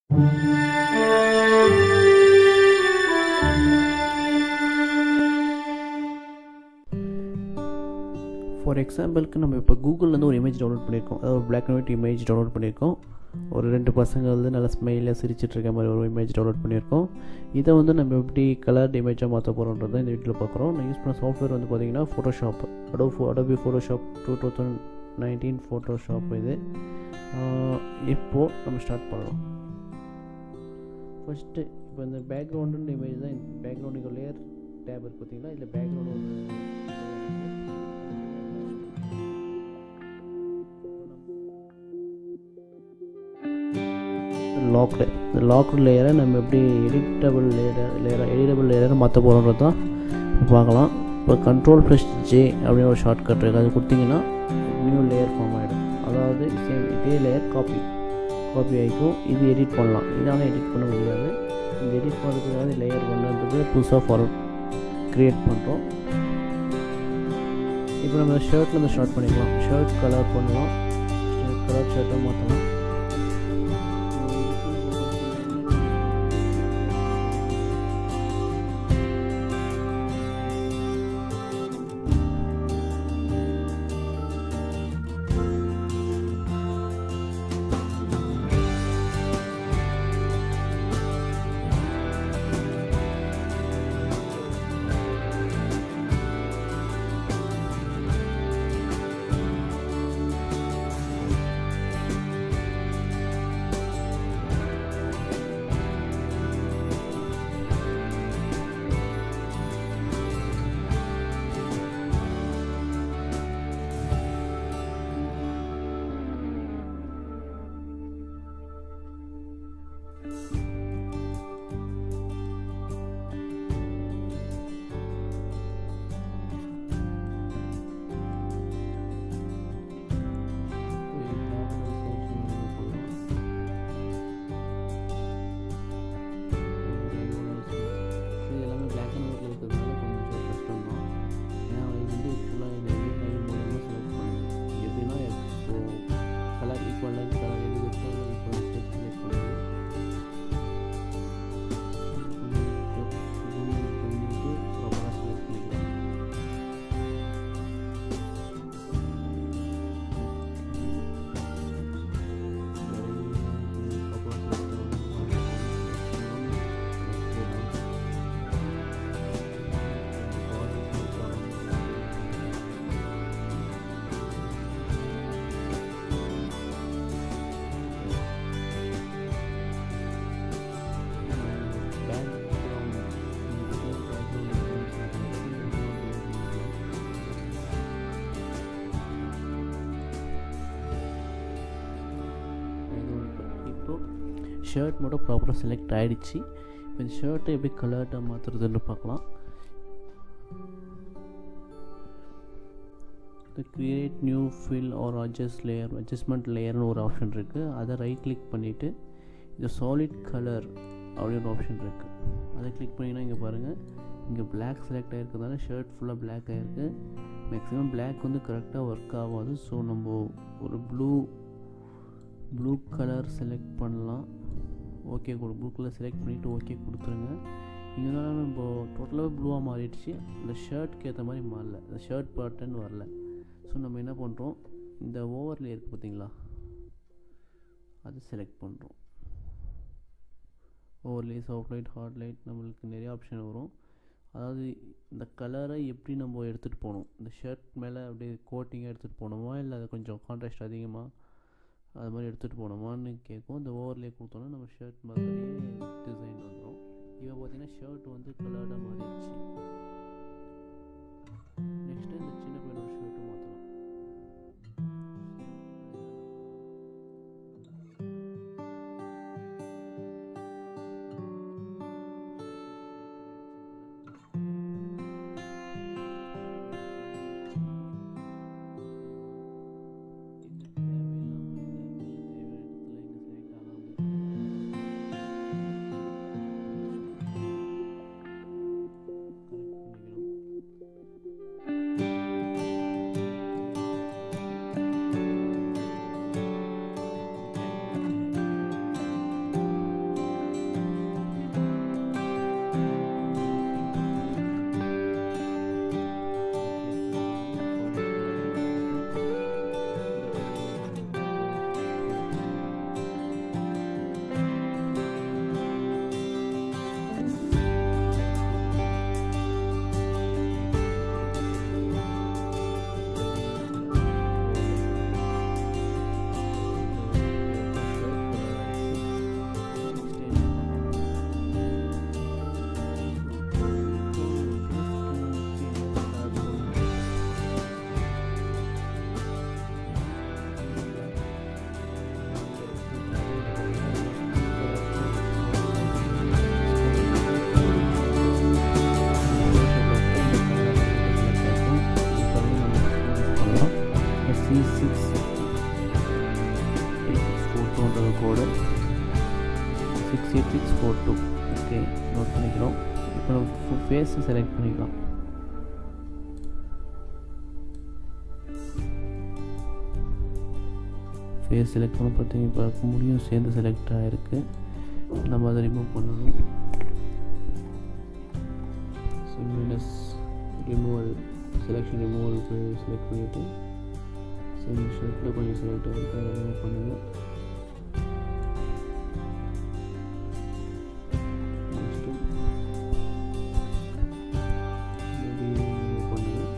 for எக்ஸாம்பிளுக்கு நம்ம இப்போ கூகுள்லேருந்து ஒரு இமேஜ் டவுன்லோட் பண்ணியிருக்கோம் அதாவது ஒரு black and white image download பண்ணியிருக்கோம் ஒரு ரெண்டு பசங்க வந்து நல்லா ஸ்மைலியாக சிரிச்சிட்டு இருக்க மாதிரி ஒரு இமேஜ் டவுன்லோட் பண்ணியிருக்கோம் இதை வந்து நம்ம எப்படி கலர்ட் இமேஜாக மாற்ற போகிறோன்றதை இந்த வீட்டில் பார்க்குறோம் நான் யூஸ் பண்ண சாஃப்ட்வேர் வந்து பார்த்தீங்கன்னா Photoshop Adobe Adobe Photoshop two thousand nineteen Photoshop இது இப்போது நம்ம ஸ்டார்ட் பண்ணலாம் ஃபஸ்ட்டு இப்போ இந்த பேக்ரவுண்டு இமேஜ் தான் பேக்ரவுண்ட் இங்கே லேயர் டேப் இருக்குது பார்த்தீங்களா இதில் பேக்ரவுண்ட் ஒரு லாக்டு இந்த லாக்டு லேயரை நம்ம எப்படி எடிட்டபிள் லேயர் லேயர் எடிட்டபிள் லேயரை மாற்ற போகிறோன்றது தான் பார்க்கலாம் இப்போ கண்ட்ரோல் ப்ளஸ் ஜே அப்படின்னு ஒரு ஷார்ட் கட் இருக்குது அது கொடுத்தீங்கன்னா நியூ லேயர் ஃபார்ம் ஆகிடும் அதாவது சேம் இதே லேயர் காப்பி காப்பி ஆகிக்கும் இது எடிட் பண்ணலாம் இதால் எடிட் பண்ண முடியாது இந்த எடிட் பண்ணுறதுக்காக லேயர் பண்ணுறது புதுசாக ஃபார்வர்ட் க்ரியேட் பண்ணுறோம் இப்போ நம்ம ஷர்ட்லேருந்து ஸ்டார்ட் பண்ணிக்கலாம் ஷர்ட் கலர் பண்ணலாம் கலர் ஷர்ட்டை மாற்றலாம் ஷர்ட் மட்டும் ப்ராப்பராக செலக்ட் ஆகிடுச்சு இப்போ இந்த ஷர்ட்டை எப்படி கலர்ட்டாக மாற்றுறதுன்னு பார்க்கலாம் இந்த create new fill or adjust layer adjustment லேயர்னு ஒரு ஆப்ஷன் இருக்குது அதை ரைட் கிளிக் பண்ணிவிட்டு இந்த சாலிட் கலர் அப்படின்னு ஒரு ஆப்ஷன் இருக்குது அதை கிளிக் பண்ணிங்கன்னா இங்கே பாருங்கள் இங்கே பிளாக் செலக்ட் ஆகிருக்கிறதுனால ஷர்ட் ஃபுல்லாக பிளாக் ஆகிருக்கு மேக்ஸிமம் பிளாக் வந்து கரெக்டாக ஒர்க் ஆகாது ஸோ நம்ம ஒரு ப்ளூ ப்ளூ கலர் செலக்ட் பண்ணலாம் ஓகே கொடு ப்ளூ கலர் செலக்ட் பண்ணிவிட்டு ஓகே கொடுத்துருங்க இங்கே தான் நம்ம டோட்டலாகவே ப்ளூவாக மாறிடுச்சு இந்த ஷர்ட்க்கு ஏற்ற மாதிரி மாறல இந்த ஷர்ட் பேட்டர்ன் வரல ஸோ நம்ம என்ன பண்ணுறோம் இந்த ஓவர்லே இருக்குது பார்த்தீங்களா அது செலக்ட் பண்ணுறோம் overlay soft light hard light நம்மளுக்கு நிறைய ஆப்ஷன் வரும் அதாவது இந்த கலரை எப்படி நம்ம எடுத்துகிட்டு போகணும் இந்த ஷர்ட் மேலே அப்படியே கோட்டிங்காக எடுத்துகிட்டு போகணுமா இல்லை அது கொஞ்சம் கான்ட்ராஸ்ட் அதிகமாக அது மாதிரி எடுத்துகிட்டு போனோமான்னு கேட்கும் இந்த ஓவர்லே கொடுத்தோன்னா நம்ம ஷர்ட் மாதிரியே டிசைன் வந்துடும் இப்போ பார்த்தீங்கன்னா ஷர்ட் வந்து கலர்டாக மாறிடுச்சு நெக்ஸ்ட்டு இந்த சின்ன பையனோட ஷர்ட்டு மாற்றலாம் கரெக்ட் பண்ணிக்கணும் six eight six four two okay note பண்ணிக்கிறோம் இப்போ நம்ம ஃபேஸை செலக்ட் பண்ணிக்கலாம் ஃபேஸ் செலக்ட் பண்ண பார்த்தீங்க பார்க்க முடியும் சேர்ந்து செலக்ட் ஆகிருக்கு நம்ம அதை ரிமூவ் பண்ணணும் சிம்மினஸ் ரிமூவல் செலெக்ஷன் ரிமூவலுக்கு செலக்ட் பண்ணிவிட்டு சிம் ஷர்ட்டில் கொஞ்சம் செலக்ட் ஆகிருக்கு அதை ரிமூவ் பண்ணுங்கள் நெக்ஸ்ட்டு ரிமூவ் பண்ணுங்கள்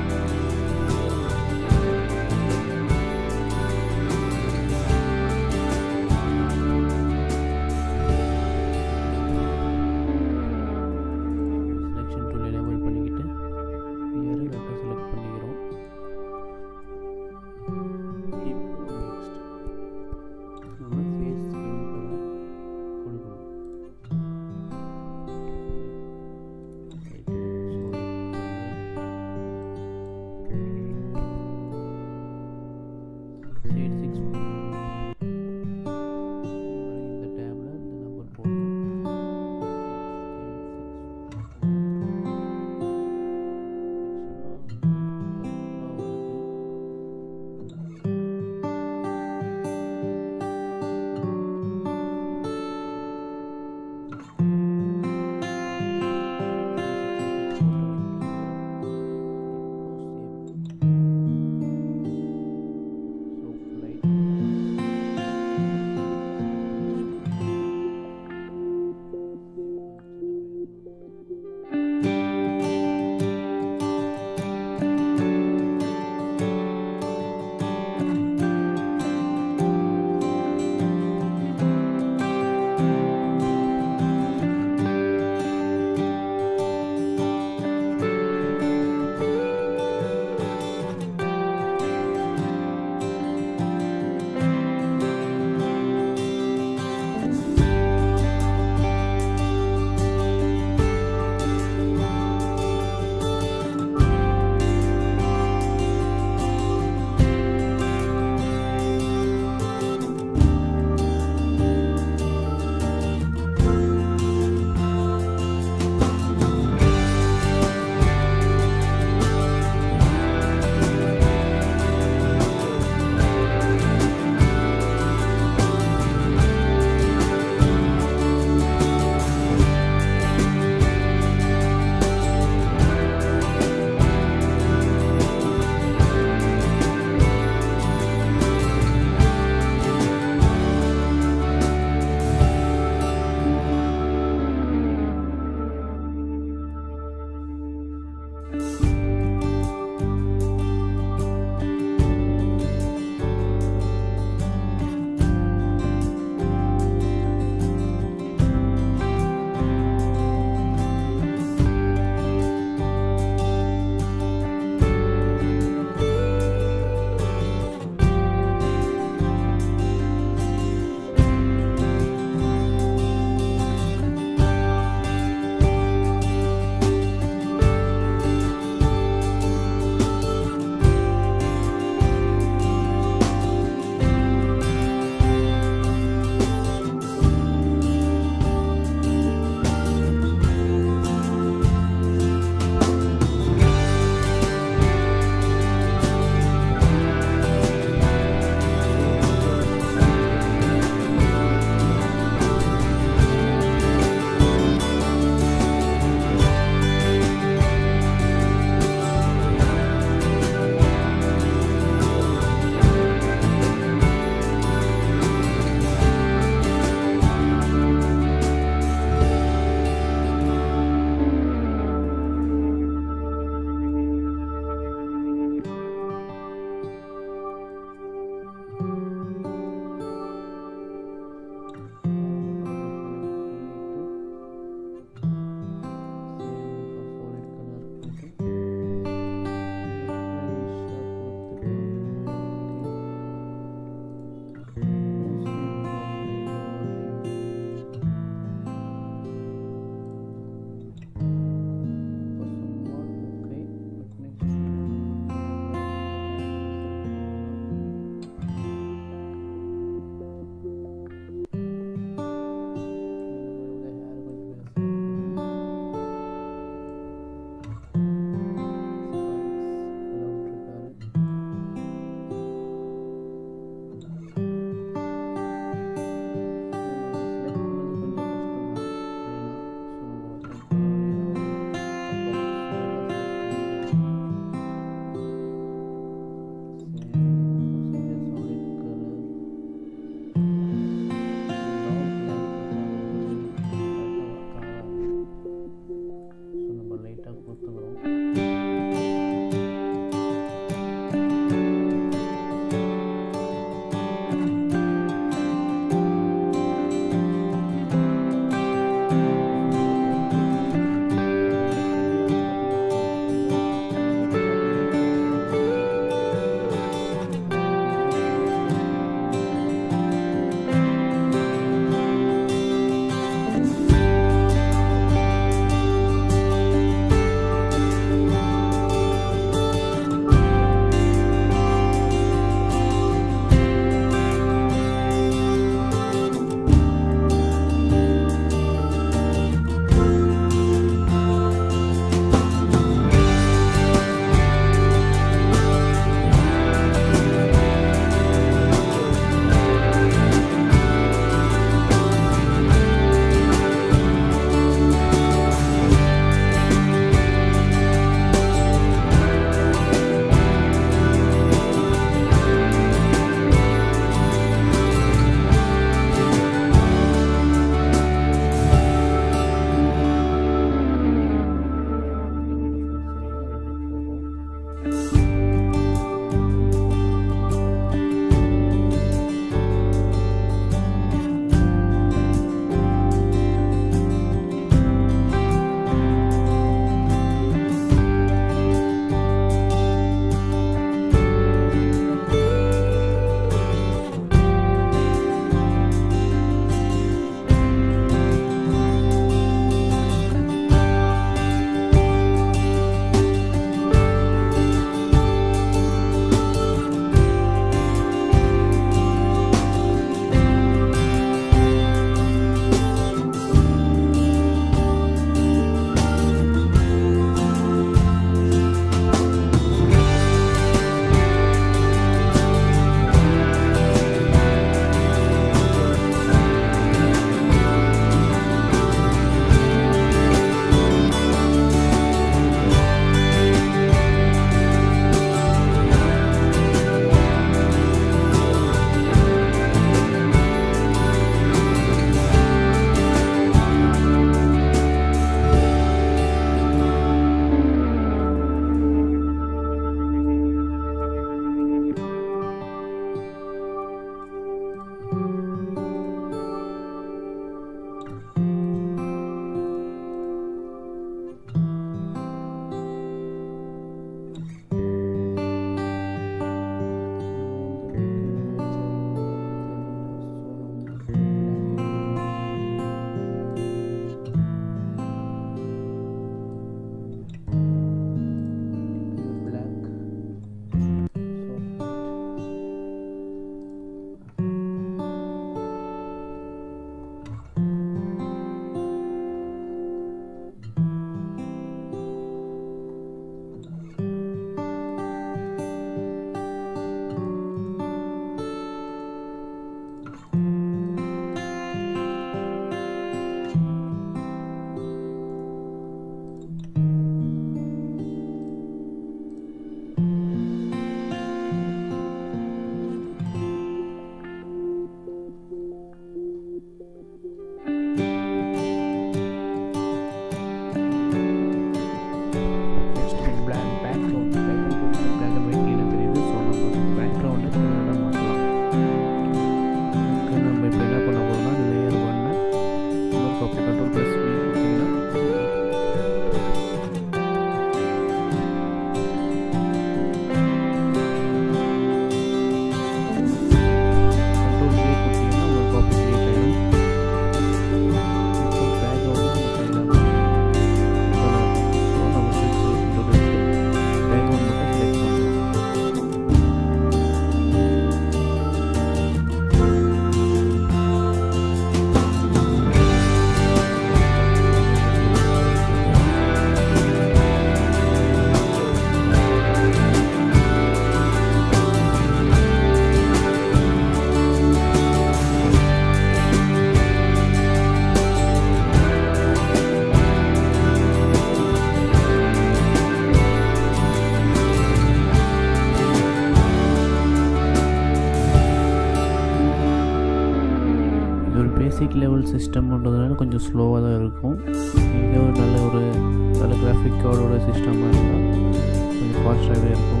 பேசிக் லெவல் சிஸ்டம்ன்றதுனால கொஞ்சம் ஸ்லோவாக தான் இருக்கும் இதே ஒரு நல்ல ஒரு நல்ல கிராஃபிக் கார்டோட சிஸ்டமாக இருந்தால் கொஞ்சம் ஃபாஸ்ட்டாகவே இருக்கும்